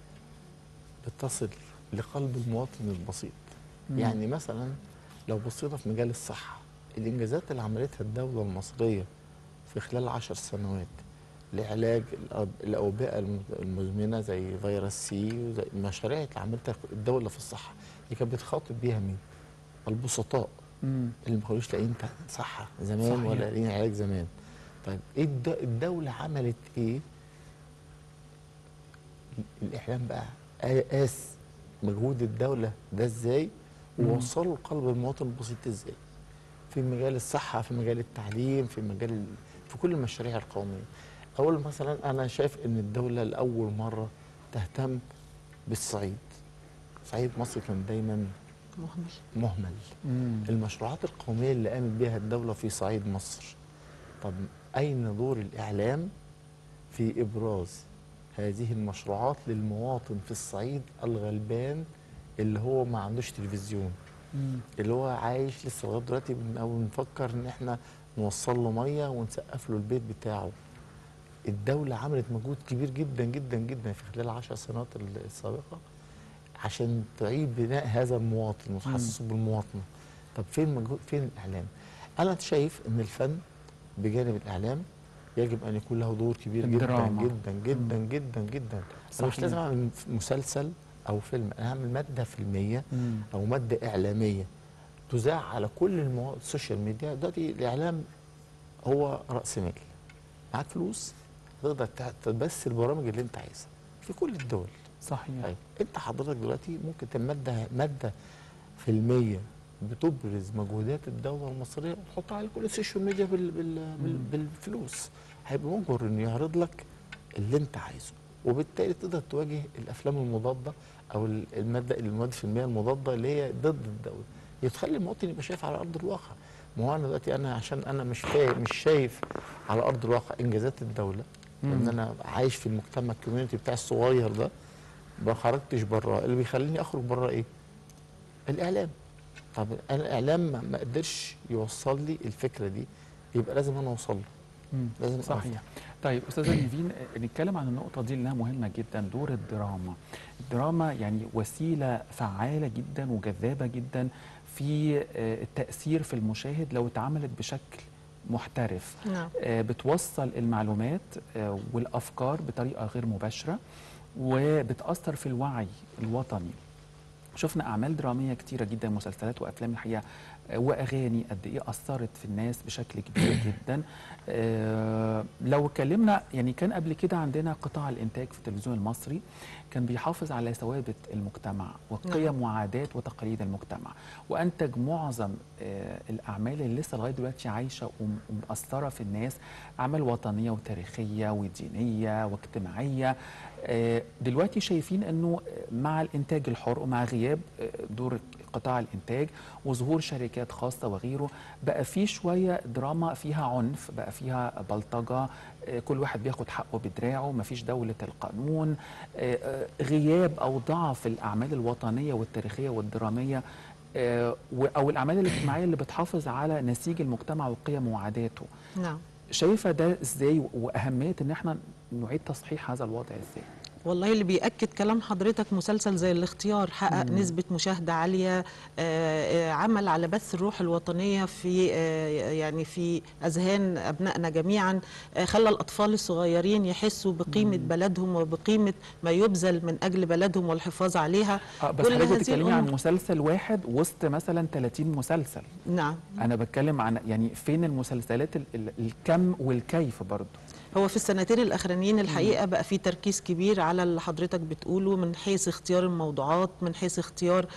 بتصل لقلب المواطن البسيط مم. يعني مثلا لو بصينا في مجال الصحه الانجازات اللي عملتها الدوله المصريه في خلال عشر سنوات لعلاج الأب- الاوبئه الم- المزمنه زي فيروس سي وزي المشاريع اللي عملتها الدوله في الصحه اللي كانت بتخاطب بيها مين؟ البسطاء مم. اللي ما كانوش لاقيين تع- صحه زمان صحيح. ولا لاقيين علاج زمان طيب ايه الد- الدوله عملت ايه الاعلام بقى قا- قاس مجهود الدوله ده ازاي مم. ووصله لقلب المواطن البسيط ازاي في مجال الصحه في مجال التعليم في مجال ال... في كل المشاريع القوميه اول مثلا انا شايف ان الدوله لاول مره تهتم بالصعيد صعيد مصر كان دايما مهمل مهمل مم. المشروعات القومية اللي قامت بها الدولة في صعيد مصر طب أين دور الإعلام في إبراز هذه المشروعات للمواطن في الصعيد الغلبان اللي هو ما عندوش تلفزيون مم. اللي هو عايش لسه لغايه دلوقتي بن- أو بنفكر ان احنا نوصل له ميه ونسقف له البيت بتاعه الدولة عملت مجهود كبير جدا جدا جدا في خلال العشر سنوات ال- السابقة عشان تعيد بناء هذا المواطن وتحسسه بالمواطنة طب فين مجهود فين الإعلام؟ أنا شايف إن الفن بجانب الإعلام يجب أن يكون له دور كبير جدا الدراما. جدا جدا جدا جدا أنا مش صحيح. لازم أعمل مسلسل أو فيلم أنا هعمل مادة فيلمية مم. او ماده اعلاميه تذاع على كل المواقع السوشيال ميديا دلوقتي الاعلام هو راس مال معاك فلوس تقدر تع- تبث البرامج اللي انت عايزها في كل الدول صحيح طيب انت حضرتك دلوقتي ممكن تعمل ماده ماده فيلميه بتبرز مجهودات الدوله المصريه وتحطها على كل السوشيال ميديا بال بال بال بالفلوس هيبقى مجبر انه يعرض لك اللي انت عايزه وبالتالي تقدر تواجه الافلام المضاده او ال- الماده المواد الفيلميه المضاده اللي هي ضد الدوله يتخلي المواطن يبقى شايف على ارض الواقع ما هو انا دلوقتي انا عشان انا مش فاهم مش شايف على ارض الواقع انجازات الدوله ان انا عايش في المجتمع الكوميونتي بتاعي الصغير ده ما خرجتش بره اللي بيخليني اخرج بره ايه الاعلام طب انا الاعلام ما ما قدرش يوصل لي الفكره دي يبقى لازم انا اوصل له مم. لازم صحيح طيب استاذه نيفين آه، نتكلم عن النقطه دي لانها مهمه جدا دور الدراما الدراما يعني وسيله فعاله جدا وجذابه جدا في آه، التاثير في المشاهد لو اتعملت بشكل محترف نعم آه، بتوصل المعلومات آه، والافكار بطريقه غير مباشره وبتاثر في الوعي الوطني شفنا اعمال دراميه كتيره جدا مسلسلات وافلام الحقيقه آه، واغاني قد ايه اثرت في الناس بشكل كبير جدا آه، لو اتكلمنا يعني كان قبل كده عندنا قطاع الانتاج في التلفزيون المصري كان بيحافظ على ثوابت المجتمع وقيم وعادات وتقاليد المجتمع وانتج معظم آه، الاعمال اللي لسه لغايه دلوقتي عايشه وم- ومأثره في الناس اعمال وطنيه وتاريخيه ودينيه واجتماعيه آه، دلوقتي شايفين انه مع الانتاج الحر ومع غياب آه، دور قطاع الانتاج وظهور شركات خاصه وغيره بقى في شويه دراما فيها عنف بقى فيها بلطجه آه، كل واحد بياخد حقه بدراعه مفيش دوله القانون آه، آه، غياب او ضعف الاعمال الوطنيه والتاريخيه والدراميه آه، و- او الاعمال الاجتماعيه اللي بتحافظ على نسيج المجتمع وقيمه وعاداته نعم شايفه ده ازاي واهميه ان احنا نعيد تصحيح هذا الوضع ازاي والله اللي بيأكد كلام حضرتك مسلسل زي الاختيار حقق مم. نسبة مشاهدة عالية آه، آه، عمل على بث الروح الوطنية في آه، يعني في أذهان أبنائنا جميعا آه، خلى الأطفال الصغيرين يحسوا بقيمة بلدهم وبقيمة ما يبذل من أجل بلدهم والحفاظ عليها اه بس كل حضرتك هذه بتتكلمي عن الأمور- مسلسل واحد وسط مثلا 30 مسلسل نعم انا بتكلم عن يعني فين المسلسلات ال ال الكم والكيف برضه هو في السنتين الاخرانيين الحقيقه بقى في تركيز كبير على اللي حضرتك بتقوله من حيث اختيار الموضوعات من حيث اختيار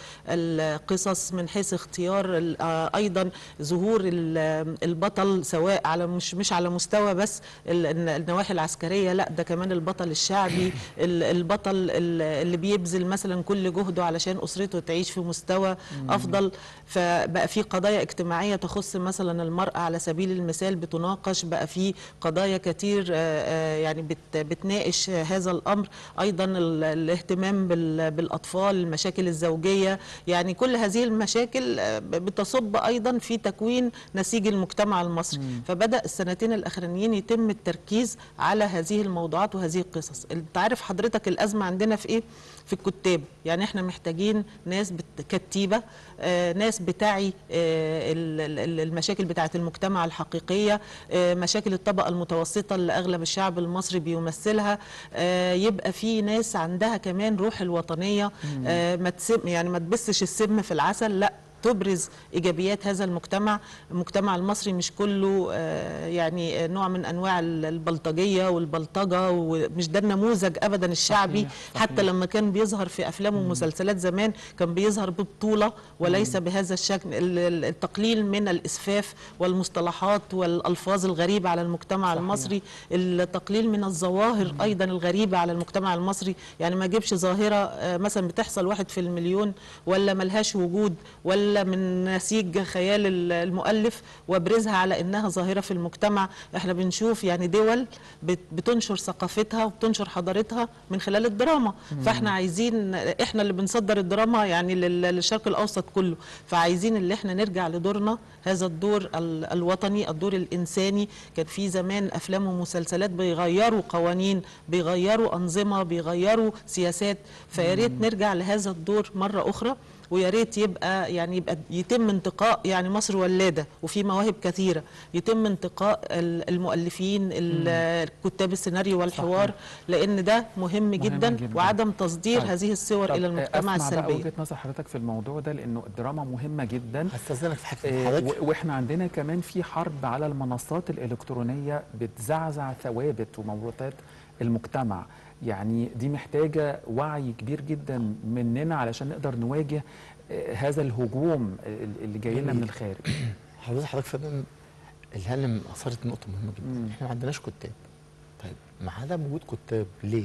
القصص من حيث اختيار ال- آه، ايضا ظهور ال- البطل سواء على مش مش على مستوى بس ال- الن- النواحي العسكريه لا ده كمان البطل الشعبي ال- البطل ال- اللي بيبذل مثلا كل جهده علشان اسرته تعيش في مستوى افضل فبقى في قضايا اجتماعيه تخص مثلا المراه على سبيل المثال بتناقش بقى في قضايا كتير آه، آه، يعني بت- بتناقش هذا الامر ايضا ال- الاهتمام بال- بالاطفال المشاكل الزوجيه يعني كل هذه المشاكل آه، بتصب ايضا في تكوين نسيج المجتمع المصري فبدا السنتين الاخرانيين يتم التركيز على هذه الموضوعات وهذه القصص انت عارف حضرتك الازمه عندنا في ايه في الكتاب يعني احنا محتاجين ناس بت- كتيبه آه، ناس بتعي آه، ال- ال- المشاكل بتاعه المجتمع الحقيقيه آه، مشاكل الطبقه المتوسطه اللي اغلب الشعب المصري بيمثلها آه، يبقى في ناس عندها كمان روح الوطنيه آه، ما تسم يعني ما تبثش السم في العسل لا تبرز ايجابيات هذا المجتمع المجتمع المصري مش كله آه، يعني نوع من انواع ال- البلطجيه والبلطجه ومش ده النموذج ابدا الشعبي صحيح، صحيح. حتى لما كان بيظهر في افلام ومسلسلات زمان كان بيظهر ببطوله وليس بهذا الشكل ال- ال- التقليل من الاسفاف والمصطلحات والالفاظ الغريبه على المجتمع صحيح. المصري التقليل من الظواهر ايضا الغريبه على المجتمع المصري يعني ما اجيبش ظاهره آه، مثلا بتحصل واحد في المليون ولا ملهاش وجود ولا من نسيج خيال ال- المؤلف وابرزها على انها ظاهره في المجتمع احنا بنشوف يعني دول بت- بتنشر ثقافتها وبتنشر حضارتها من خلال الدراما فاحنا عايزين احنا اللي بنصدر الدراما يعني لل- للشرق الاوسط كله فعايزين اللي احنا نرجع لدورنا هذا الدور ال- الوطني الدور الانساني كان في زمان افلام ومسلسلات بيغيروا قوانين بيغيروا انظمه بيغيروا سياسات فيا ريت نرجع لهذا الدور مره اخرى ويا ريت يبقى يعني يبقى يتم انتقاء يعني مصر ولاده وفي مواهب كثيره يتم انتقاء ال- المؤلفين ال- كتاب السيناريو والحوار لان ده مهم جدا, جداً. وعدم تصدير طيب. هذه الصور طب، الى آه، المجتمع أسمع بقى السلبيه وجهه نظر حضرتك في الموضوع ده لانه الدراما مهمه جدا هستاذنك في حاجه آه، حضرتك و- واحنا عندنا كمان في حرب على المنصات الالكترونيه بتزعزع ثوابت وموروثات المجتمع يعني دي محتاجه وعي كبير جدا مننا علشان نقدر نواجه آه، هذا الهجوم ال- اللي جاي لنا من الخارج حضرتك حضرتك فعلا الهانم اثرت نقطه مهمه مم. جدا احنا ما عندناش كتاب طيب مع عدم وجود كتاب ليه؟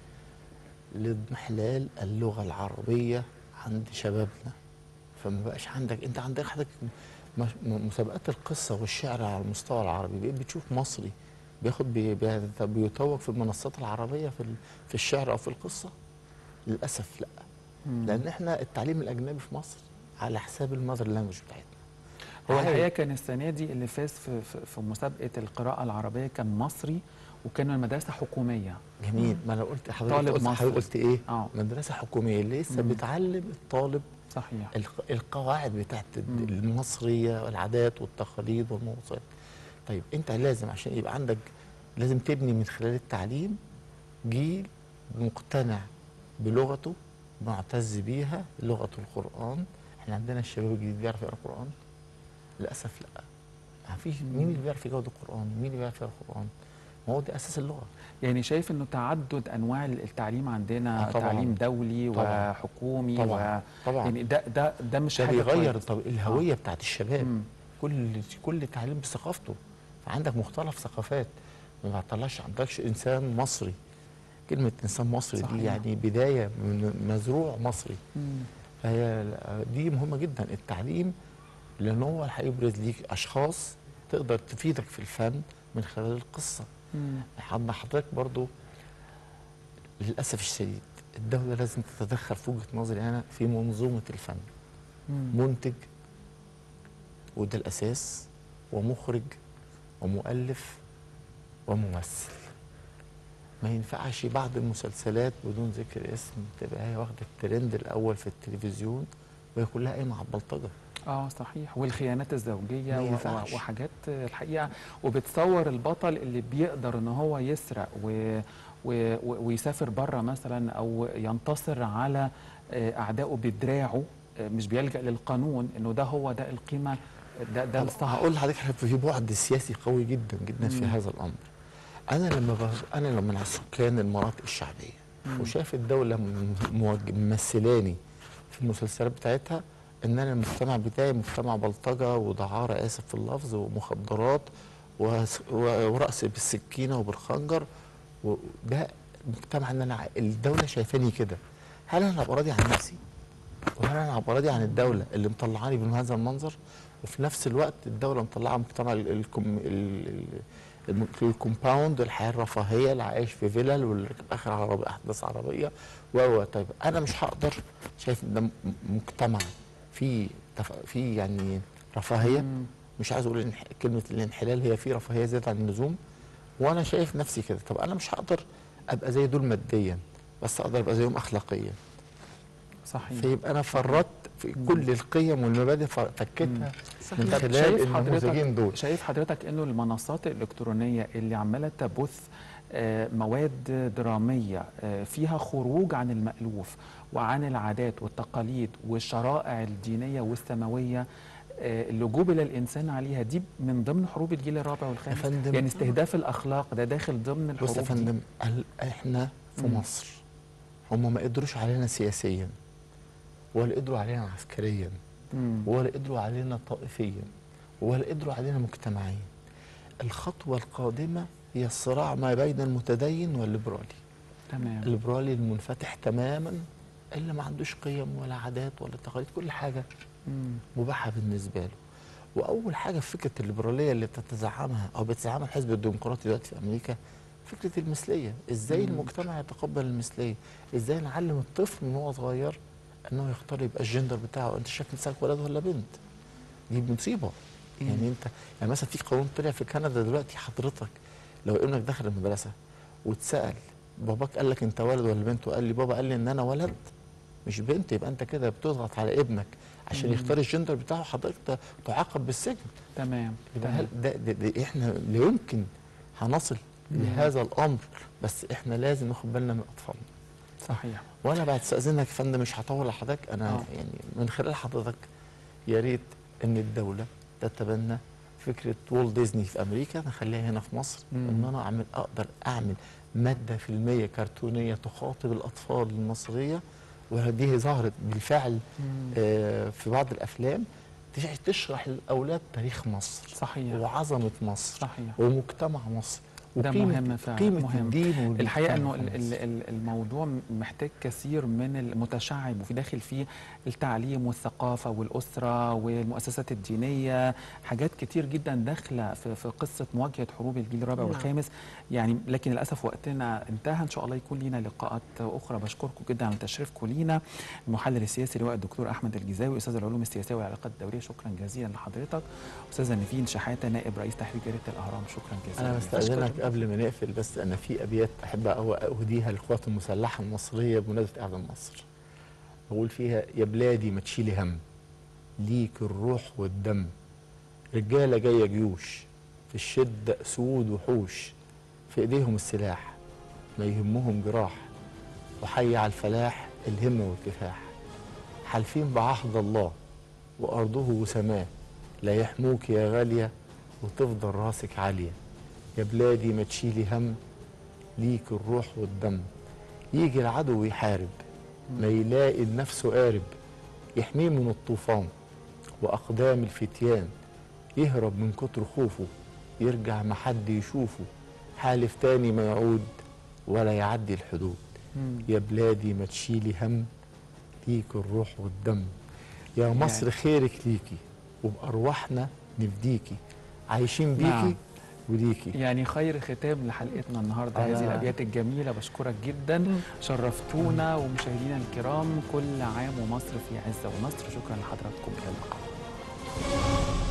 لاضمحلال اللغه العربيه عند شبابنا فما بقاش عندك انت عندك حضرتك مش- م- مسابقات القصه والشعر على المستوى العربي بقيت بتشوف مصري بياخد بي بي- بيتوج في المنصات العربيه في ال- في الشعر او في القصه للاسف لا مم. لان احنا التعليم الاجنبي في مصر على حساب المذر لانجوج بتاعتنا هو عادي. الحقيقه كان السنه دي اللي فاز في, في, في مسابقه القراءه العربيه كان مصري وكان من مدرسه حكوميه جميل ما انا قلت حضرتك طالب قلت مصري. حضرتك قلت ايه اه مدرسه حكوميه لسه مم. بتعلم الطالب صحيح الق- القواعد بتاعت مم. المصريه والعادات والتقاليد والمواصفات طيب انت لازم عشان يبقى عندك لازم تبني من خلال التعليم جيل مقتنع بلغته معتز بيها لغه القران احنا عندنا الشباب الجديد بيعرف يقرا قران للاسف لا ما فيش مين اللي بيعرف يجود القران مين اللي بيعرف يقرا القران ما هو ده اساس اللغه يعني شايف انه تعدد انواع التعليم عندنا آه طبعاً. تعليم دولي طبعاً. وحكومي طبعا و... طبعا يعني ده ده ده مش ده حاجه بيغير كويسة. طب الهويه بتاعت الشباب مم. كل كل تعليم بثقافته فعندك مختلف ثقافات ما بطلعش عندكش انسان مصري كلمه انسان مصري صحيح. دي يعني بدايه من مزروع مصري مم. فهي دي مهمه جدا التعليم لان هو اللي هيبرز ليك اشخاص تقدر تفيدك في الفن من خلال القصه مم. عند حضرتك برضو للاسف الشديد الدوله لازم تتدخل في وجهه نظري انا في منظومه الفن مم. منتج وده الاساس ومخرج ومؤلف وممثل ما ينفعش بعض المسلسلات بدون ذكر اسم تبقى هي واخده الترند الاول في التلفزيون وهي كلها قايمه على البلطجه اه صحيح والخيانات الزوجيه ما و- ينفعش. و- وحاجات الحقيقه وبتصور البطل اللي بيقدر ان هو يسرق و و و- ويسافر بره مثلا او ينتصر على آه، اعدائه بدراعه آه، مش بيلجا للقانون انه ده هو ده القيمه ده ده طب الصح هقول لحضرتك حاجة، في بعد سياسي قوي جدا جدا في مم. هذا الامر انا لما بغ... انا لما من سكان المناطق الشعبيه مم. وشايف الدوله م- موج- ممثلاني في المسلسلات بتاعتها ان انا المجتمع بتاعي مجتمع بلطجه ودعاره اسف في اللفظ ومخدرات وس- و- ورأس بالسكينه وبالخنجر وده مجتمع ان انا ع- الدوله شايفاني كده هل انا هبقى راضي عن نفسي؟ وهل انا هبقى راضي عن الدوله اللي مطلعاني بهذا المنظر؟ وفي نفس الوقت الدوله مطلعه مجتمع ال- الكم ال- ال- الم- في الكومباوند الحياه الرفاهيه اللي عايش في فيلل واللي راكب اخر عربيه احدث عربيه و و طيب انا مش هقدر شايف ان ده م- مجتمع في تف... في يعني رفاهيه مم. مش عايز اقول إن كلمه الانحلال هي في رفاهيه زياده عن اللزوم وانا شايف نفسي كده طب انا مش هقدر ابقى زي دول ماديا بس اقدر ابقى زيهم اخلاقيا صحيح فيبقى انا فرطت في كل القيم والمبادئ ف- فكيتها من طب خلال شايف النموذجين حضرتك دول شايف حضرتك انه المنصات الالكترونيه اللي عماله تبث آه، مواد دراميه آه، فيها خروج عن المألوف وعن العادات والتقاليد والشرائع الدينيه والسماويه آه، اللي جبل الانسان عليها دي من ضمن حروب الجيل الرابع يا والخامس فندم يعني استهداف الاخلاق ده داخل ضمن الحروب بص يا دي. فندم ال- احنا في مم. مصر هم ما قدروش علينا سياسيا ولا قدروا علينا عسكريا مم. ولا قدروا علينا طائفيا ولا قدروا علينا مجتمعيا الخطوة القادمة هي الصراع ما بين المتدين والليبرالي تمام الليبرالي المنفتح تماما اللي ما عندوش قيم ولا عادات ولا تقاليد كل حاجة مم. مباحة بالنسبة له وأول حاجة في فكرة الليبرالية اللي بتتزعمها أو بتزعمها الحزب الديمقراطي دلوقتي في أمريكا فكرة المثلية إزاي مم. المجتمع يتقبل المثلية إزاي نعلم الطفل من هو صغير أنه يختار يبقى الجندر بتاعه أنت شايف نفسك ولد ولا بنت دي مصيبة مم. يعني أنت يعني مثلا في قانون طلع في كندا دلوقتي حضرتك لو ابنك دخل المدرسة واتسأل باباك قال لك أنت ولد ولا بنت وقال لي بابا قال لي إن أنا ولد مش بنت يبقى أنت كده بتضغط على ابنك عشان مم. يختار الجندر بتاعه حضرتك ت- تعاقب بالسجن تمام يبقى تمام. هل ده, ده, ده احنا لا يمكن هنصل مم. لهذا الامر بس احنا لازم ناخد بالنا من اطفالنا صحيح وانا بعد استاذنك يا فندم مش هطول لحضرتك انا آه. يعني من خلال حضرتك يا ريت ان الدوله تتبنى فكره والت ديزني في امريكا نخليها هنا في مصر مم. ان انا اعمل اقدر اعمل ماده فيلميه كرتونيه تخاطب الاطفال المصريه وهذه ظهرت بالفعل مم. آه، في بعض الافلام تش- تشرح للاولاد تاريخ مصر صحيح وعظمه مصر صحيح ومجتمع مصر ده وقيمة- مهم فعلا قيمة مهم. الدين والمجتمع الحقيقه انه في ال- ال- مصر. ال- الموضوع محتاج كثير من المتشعب وفي داخل فيه التعليم والثقافه والاسره والمؤسسات الدينيه حاجات كتير جدا داخله في, في قصه مواجهه حروب الجيل الرابع نعم. والخامس يعني لكن للاسف وقتنا انتهى ان شاء الله يكون لينا لقاءات اخرى بشكركم جدا على تشريفكم لينا المحلل السياسي اللواء الدكتور احمد الجزاوي استاذ العلوم السياسيه والعلاقات الدوليه شكرا جزيلا لحضرتك استاذه نيفين شحاته نائب رئيس تحرير جريده الاهرام شكرا جزيلا انا لك. بستاذنك قبل ما نقفل بس انا في ابيات احب أو- اهديها للقوات المسلحه المصريه بمناسبه اعلان مصر بقول فيها يا بلادي ما تشيلي هم ليك الروح والدم رجاله جايه جيوش في الشده اسود وحوش في ايديهم السلاح ما يهمهم جراح وحي على الفلاح الهمه والكفاح حالفين بعهد الله وارضه وسماه لا يحموك يا غاليه وتفضل راسك عاليه يا بلادي ما تشيلي هم ليك الروح والدم يجي العدو يحارب ما يلاقي لنفسه قارب يحميه من الطوفان وأقدام الفتيان يهرب من كتر خوفه يرجع ما حد يشوفه حالف تاني ما يعود ولا يعدي الحدود مم. يا بلادي ما تشيلي هم ليك الروح والدم يا مصر يعني- خيرك ليكي وبأرواحنا نفديكي عايشين بيكي نعم. وليكي يعني خير ختام لحلقتنا النهارده أنا- هذه الابيات الجميله بشكرك جدا شرفتونا ومشاهدينا الكرام كل عام ومصر في عزه ونصر شكرا لحضراتكم الى اللقاء